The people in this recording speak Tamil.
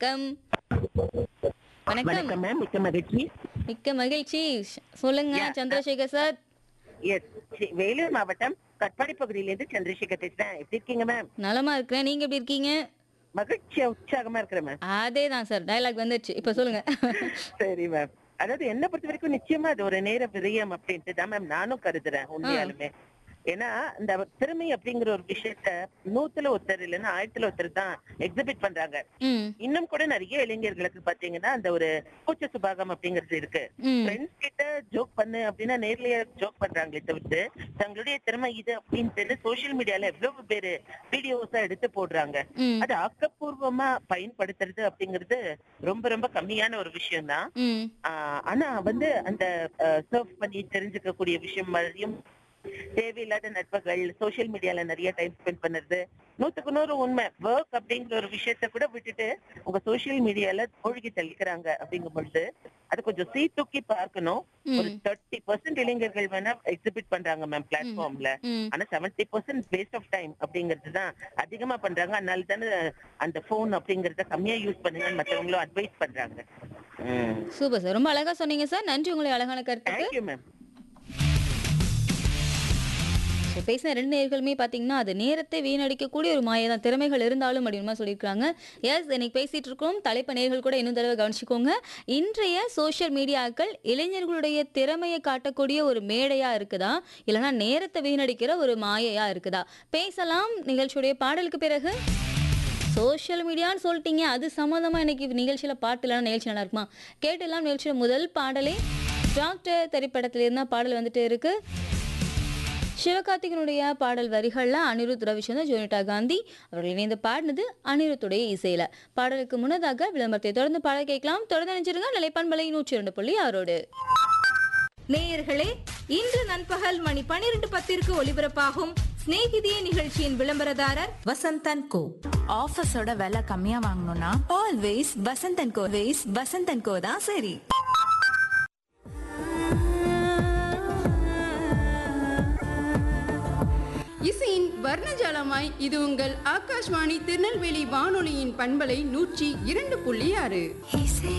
வணக்கம் வணக்கம் வணக்கம் மேம் மிக்க மகிழ்ச்சி மிக்க மகிழ்ச்சி சொல்லுங்க Yeah. Chandrasekar sir yes Vellore மாவட்டம் கட்பாடி பகுதியிலிருந்து சந்திரசேகர் பேசுறேன் எப்படி இருக்கீங்க மேம் நலமா இருக்கிறேன் நீங்க எப்படி இருக்கீங்க மகிழ்ச்சியா உற்சாகமா இருக்கிறேன் மேம் அதே தான் சார் டயலாக் வந்துருச்சு இப்ப சொல்லுங்க சரி மேம் அதாவது என்ன பொறுத்த வரைக்கும் நிச்சயமா அது ஒரு நேர விரயம் அப்படின்ட்டு தான் மேம் நானும் கருதுறேன் உண்மையாலுமே ஏன்னா இந்த திறமை அப்படிங்கிற ஒரு விஷயத்த நூத்துல ஒருத்தர் இல்லைன்னா ஆயிரத்துல ஒருத்தர் தான் எக்ஸிபிட் பண்றாங்க ம் இன்னும் கூட நிறைய இளைஞர்களுக்கு பாத்தீங்கன்னா அந்த ஒரு கூச்ச சுபாகம் அப்படிங்கிறது இருக்கு ம் ஃப்ரெண்ட்ஸ் கிட்ட ஜோக் பண்ணு அப்படின்னா நேர்லயே ஜோக் பண்றாங்களே தவிர்த்து தங்களுடைய திறமை இது அப்படின்னு சோசியல் மீடியால எவ்வளவு பேரு வீடியோஸா எடுத்து போடுறாங்க ம் அது ஆக்கப்பூர்வமா பயன்படுத்துறது அப்படிங்கிறது ரொம்ப ரொம்ப கம்மியான ஒரு விஷயம் தான் ம் ஆனா வந்து அந்த சர்வ் பண்ணி தெரிஞ்சுக்க கூடிய விஷயம் மாதிரியும் தேவையில்லாத நட்புகள் சோசியல் மீடியால நிறைய டைம் ஸ்பெண்ட் பண்ணுறது நூத்துக்கு நூறு உண்மை ஒர்க் அப்படிங்கிற ஒரு விஷயத்த கூட விட்டுட்டு உங்க சோசியல் மீடியால மூழ்கி தள்ளிக்கிறாங்க அப்படிங்கும் பொழுது அது கொஞ்சம் சீர்தூக்கி பார்க்கணும் ஒரு ம் தேர்ட்டி பர்சன்ட் இளைஞர்கள் வேணா எக்ஸிபிட் பண்றாங்க மேம் பிளாட்ஃபார்ம்ல ம் ஆனா seventy percent waste of time அப்படிங்கிறது தான் அதிகமா பண்றாங்க அதனால தானே அந்த போன் அப்படிங்கறத கம்மியா யூஸ் பண்ணுங்க மத்தவங்களும் அட்வைஸ் பண்றாங்க சூப்பர் சார் ரொம்ப அழகா சொன்னீங்க சார் நன்றி உங்களுடைய அழகான கருத்துக்கு தேங்க்யூ மேம் ஸோ பேசின ரெண்டு நேர்களுமே பார்த்தீங்கன்னா அது நேரத்தை வீணடிக்கக்கூடிய ஒரு மாயை தான் திறமைகள் இருந்தாலும் அப்படின்னு சொல்லியிருக்காங்க எஸ் இன்னைக்கு பேசிட்டு இருக்கோம் தலைப்பு நேர்கள் கூட இன்னும் தடவை கவனிச்சுக்கோங்க இன்றைய சோஷியல் மீடியாக்கள் இளைஞர்களுடைய திறமையை காட்டக்கூடிய ஒரு மேடையா இருக்குதா இல்லைன்னா நேரத்தை வீணடிக்கிற ஒரு மாயையா இருக்குதா பேசலாம் நிகழ்ச்சியுடைய பாடலுக்கு பிறகு சோஷியல் மீடியான்னு சொல்லிட்டீங்க அது சம்மந்தமாக இன்னைக்கு நிகழ்ச்சியில் பாட்டு இல்லைனா நிகழ்ச்சி நல்லா இருக்குமா கேட்டுலாம் நிகழ்ச்சியோட முதல் பாடலே டாக்டர் திரைப்படத்துல இருந்தா பாடல் வந்துட்டு இருக்கு சிவகார்த்திகனுடைய பாடல் வரிகள்ல அனிருத் ரவிச்சந்திரன் ஜோனிட்டா காந்தி அவர்கள் இணைந்து பாடினது அனிருத்துடைய இசையில பாடலுக்கு முன்னதாக விளம்பரத்தை தொடர்ந்து பாடல் கேட்கலாம் தொடர்ந்து நினைச்சிருங்க நிலைப்பான்பலை நூற்றி இரண்டு புள்ளி ஆறோடு நேயர்களே இன்று நண்பகல் மணி பனிரெண்டு பத்திற்கு ஒலிபரப்பாகும் சிநேகிதியே நிகழ்ச்சியின் விளம்பரதாரர் வசந்தன் கோ ஆஃபீஸோட விலை கம்மியா வாங்கணும்னா ஆல்வேஸ் வசந்தன் கோ வேஸ் வசந்தன் கோ தான் சரி இசையின் வர்ணஜாலமாய் இது உங்கள் ஆகாஷ்வாணி திருநெல்வேலி வானொலியின் பண்பலை நூற்றி இரண்டு புள்ளி ஆறு இசை